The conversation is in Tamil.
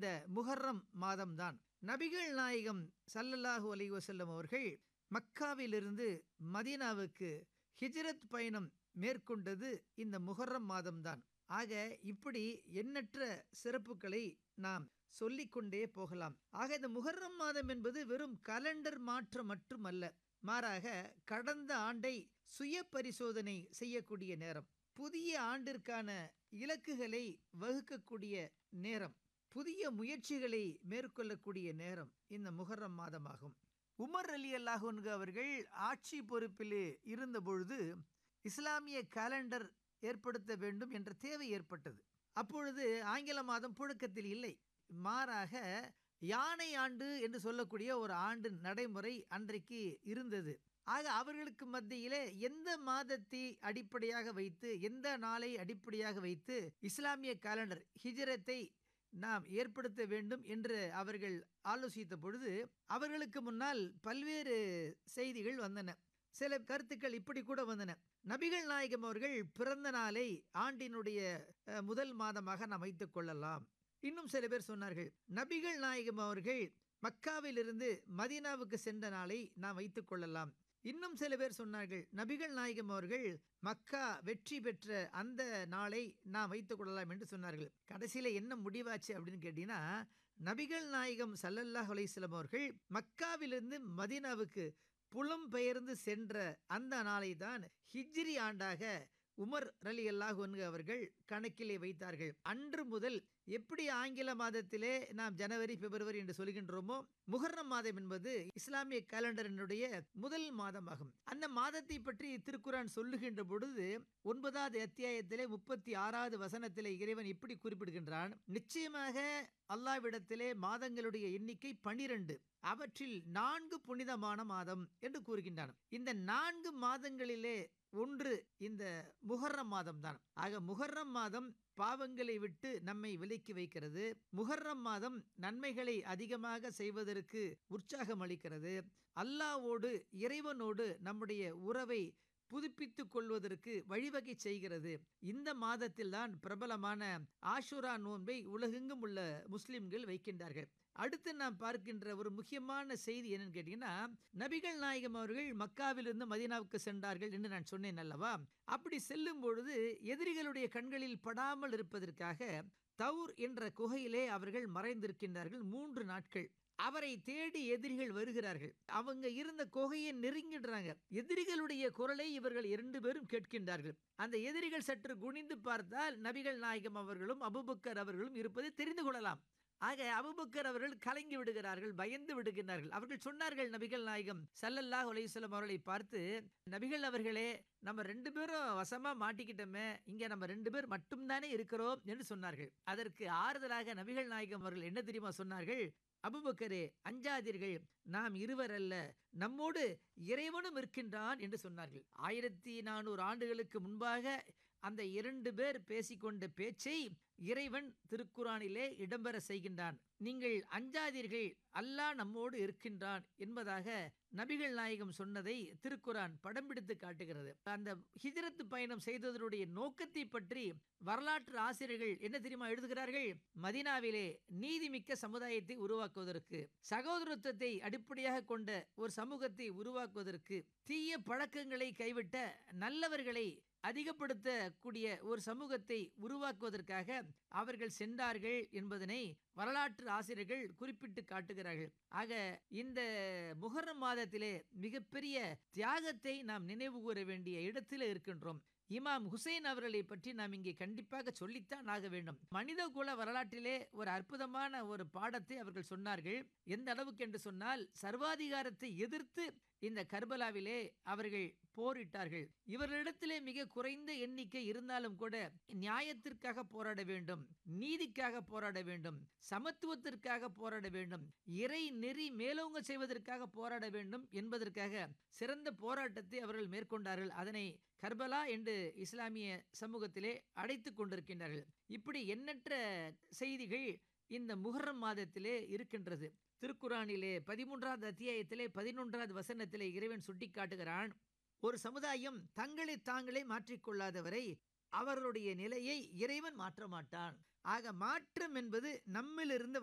இந்த முஹர்ரம் மாதம்தான் நபிகள் நாயகம் சல்லல்லாஹு அலைஹி வஸல்லம் அவர்கள் மக்காவிலிருந்து மதீனாவுக்கு ஹிஜ்ரத் பயணம் மேற்கொண்டது இந்த முஹர்ரம் மாதம்தான் ஆக இப்படி எண்ணற்ற சிறப்புகளை நாம் சொல்லிக்கொண்டே போகலாம் ஆக இந்த முஹர்ரம் மாதம் என்பது வெறும் கலண்டர் மாற்றம் மட்டுமல்ல மாறாக கடந்த ஆண்டை சுய பரிசோதனை செய்யக்கூடிய நேரம் புதிய ஆண்டிற்கான இலக்குகளை வகுக்கக்கூடிய நேரம் புதிய முயற்சிகளை மேற்கொள்ளக்கூடிய நேரம் இந்த முஹர்ரம் மாதமாகும் உமர் அலி அல்லாஹன்கு அவர்கள் ஆட்சி பொறுப்பில் இருந்தபொழுது இஸ்லாமிய காலண்டர் ஏற்படுத்த வேண்டும் என்ற தேவை ஏற்பட்டது அப்பொழுது ஆங்கில மாதம் புழக்கத்தில் இல்லை மாறாக யானை ஆண்டு என்று சொல்லக்கூடிய ஒரு ஆண்டு நடைமுறை அன்றைக்கு இருந்தது ஆக அவர்களுக்கு மத்தியிலே எந்த மாதத்தை அடிப்படையாக வைத்து எந்த நாளை அடிப்படையாக வைத்து இஸ்லாமிய காலண்டர் ஹிஜரத்தை நாம் ஏற்படுத்த வேண்டும் என்று அவர்கள் ஆலோசித்த பொழுது அவர்களுக்கு முன்னால் பல்வேறு செய்திகள் வந்தன சில கருத்துக்கள் இப்படி கூட வந்தன நபிகள் நாயகம் அவர்கள் பிறந்த நாளை ஆண்டினுடைய அஹ், முதல் மாதமாக நாம் வைத்துக் கொள்ளலாம் இன்னும் சில பேர் சொன்னார்கள் நபிகள் நாயகம் அவர்கள் மக்காவிலிருந்து மதீனாவுக்கு சென்ற நாளை நாம் வைத்துக் கொள்ளலாம் இன்னும் சில பேர் சொன்னார்கள் நபிகள் நாயகம் அவர்கள் மக்கா வெற்றி பெற்ற அந்த நாளை நாம் வைத்துக் கொள்ளலாம் என்று சொன்னார்கள் கடைசியில் என்ன முடிவாச்சு அப்படின்னு கேட்டீங்கன்னா நபிகள் நாயகம் சல்லல்லாஹ் அலைஹிஸ்ஸலாம் அவர்கள் மக்காவிலிருந்து மதீனாவுக்கு புலம்பெயர்ந்து சென்ற அந்த நாளை தான் ஹிஜ்ரி ஆண்டாக உமர் ரலி அல்லாஹ் அவர்கள் கணக்கிலே வைத்தார்கள் அன்று முதல் எப்படி ஆங்கில மாதத்திலே நாம் ஜனவரி பிப்ரவரி என்று சொல்கின்றோமோ முஹர்ரம் மாதம் என்பது இஸ்லாமிய காலண்டரினுடைய முதல் மாதமாகும் அந்த மாதத்தை பற்றி திருக்குரான் சொல்லுகின்ற பொழுது ஒன்பதாவது அத்தியாயத்திலே முப்பத்தி ஆறாவது வசனத்திலே இறைவன் இப்படி குறிப்பிடுகின்றான் நிச்சயமாக அல்லாவிடத்திலே மாதங்களுடைய எண்ணிக்கை பனிரெண்டு அவற்றில் நான்கு புனிதமான மாதம் என்று கூறுகின்றான் இந்த நான்கு மாதங்களிலே ஒன்று இந்த முஹர்ரம் மாதம் தான் ஆக முஹர்ரம் மாதம் பாவங்களை விட்டு நம்மை விலக்கி வைக்கிறது முஹர்ரம் மாதம் நன்மைகளை அதிகமாக செய்வதற்கு உற்சாகம் அளிக்கிறது அல்லாவோடு இறைவனோடு நம்முடைய உறவை புதுப்பித்துக் கொள்வதற்கு வழிவகை செய்கிறது இந்த மாதத்தில் தான் பிரபலமான ஆஷுரா நோன்பை உலகெங்கும் உள்ள முஸ்லிம்கள் வைக்கின்றார்கள் அடுத்து நாம் பார்க்கின்ற ஒரு முக்கியமான செய்தி என்னன்னு கேட்டீங்கன்னா நபிகள் நாயகம் அவர்கள் மக்காவிலிருந்து மதீனாவுக்கு சென்றார்கள் என்று நான் சொன்னேன் அல்லவா அப்படி செல்லும் பொழுது எதிரிகளுடைய கண்களில் படாமல் இருப்பதற்காக தௌர் என்ற குகையிலே அவர்கள் மறைந்திருக்கின்றார்கள் மூன்று நாட்கள் அவரை தேடி எதிரிகள் வருகிறார்கள் அவங்க இருந்த குகையை நெருங்கிடுறாங்க எதிரிகளுடைய குரலை இவர்கள் இரண்டு பேரும் கேட்கின்றார்கள் அந்த எதிரிகள் சற்று குனிந்து பார்த்தால் நபிகள் நாயகம் அவர்களும் அபுபக்கர் அவர்களும் இருப்பதை தெரிந்து கொள்ளலாம் ஆக அபுபக்கர் அவர்கள் கலங்கி விடுகிறார்கள் பயந்து விடுகிறார்கள் அவர்கள் சொன்னார்கள் நபிகள் நாயகம் சல்லல்லாஹ் அலையுஸ்லம் அவர்களை பார்த்து நபிகள் அவர்களே நம்ம ரெண்டு பேரும் வசமா மாட்டிக்கிட்டோமே இங்க நம்ம ரெண்டு பேர் மட்டும்தானே இருக்கிறோம் என்று சொன்னார்கள் அதற்கு ஆறுதலாக நபிகள் நாயகம் அவர்கள் என்ன தெரியுமா சொன்னார்கள் அபுபக்கரே அஞ்சாதீர்கள் நாம் இருவர் அல்ல நம்மோடு இறைவனும் இருக்கின்றான் என்று சொன்னார்கள் ஆயிரத்தி நானூறு ஆண்டுகளுக்கு முன்பாக அந்த இரண்டு பேர் பேசிக்கொண்ட பேச்சை இறைவன் திருக்குறானிலே இடம்பெற செய்கின்றான் நீங்கள் அஞ்சாதீர்கள் அல்லாஹ் நம்மோடு இருக்கின்றான் என்பதாக நபிகள் நாயகம் சொன்னதை திருக்குரான் படம் பிடித்து காட்டுகிறது அந்த ஹிஜரத்து பயணம் செய்ததனுடைய நோக்கத்தை பற்றி வரலாற்று ஆசிரியர்கள் என்ன தெரியுமா எழுதுகிறார்கள் மதினாவிலே நீதிமிக்க சமுதாயத்தை உருவாக்குவதற்கு சகோதரத்துவத்தை அடிப்படையாக கொண்ட ஒரு சமூகத்தை உருவாக்குவதற்கு தீய பழக்கங்களை கைவிட்ட நல்லவர்களை அதிகப்படுத்தக்கூடிய ஒரு சமூகத்தை உருவாக்குவதற்காக அவர்கள் சென்றார்கள் என்பதனை வரலாற்று ஆசிரியர்கள் குறிப்பிட்டு காட்டுகிறார்கள் ஆக இந்த முகரம் மாதத்திலே மிகப்பெரிய தியாகத்தை நாம் நினைவு கூற வேண்டிய இடத்தில் இருக்கின்றோம் இமாம் ஹுசைன் அவர்களை பற்றி நாம் இங்கே கண்டிப்பாக சொல்லித்தான் ஆக வேண்டும் மனித குல வரலாற்றிலே ஒரு அற்புதமான ஒரு பாடத்தை அவர்கள் சொன்னார்கள் எந்த அளவுக்கு என்று சொன்னால் சர்வாதிகாரத்தை எதிர்த்து இந்த கர்பலாவிலே அவர்கள் போரிட்டார்கள் இவர்களிடத்திலே மிக குறைந்த எண்ணிக்கை இருந்தாலும் கூட நியாயத்திற்காக போராட வேண்டும் நீதிக்காக போராட வேண்டும் சமத்துவத்திற்காக போராட வேண்டும் இறை நெறி மேலோங்க செய்வதற்காக போராட வேண்டும் என்பதற்காக சிறந்த போராட்டத்தை அவர்கள் மேற்கொண்டார்கள் அதனை கர்பலா என்று இஸ்லாமிய சமூகத்திலே அடைத்து கொண்டிருக்கின்றார்கள் இப்படி எண்ணற்ற செய்திகள் இந்த முஹர்ரம் மாதத்திலே இருக்கின்றது திருக்குறானிலே பதிமூன்றாவது அத்தியாயத்திலே பதினொன்றாவது வசனத்திலே இறைவன் சுட்டிக்காட்டுகிறான் ஒரு சமுதாயம் தங்களை தாங்களே மாற்றிக்கொள்ளாதவரை அவர்களுடைய நிலையை இறைவன் மாற்ற மாட்டான் ஆக மாற்றம் என்பது நம்மிலிருந்து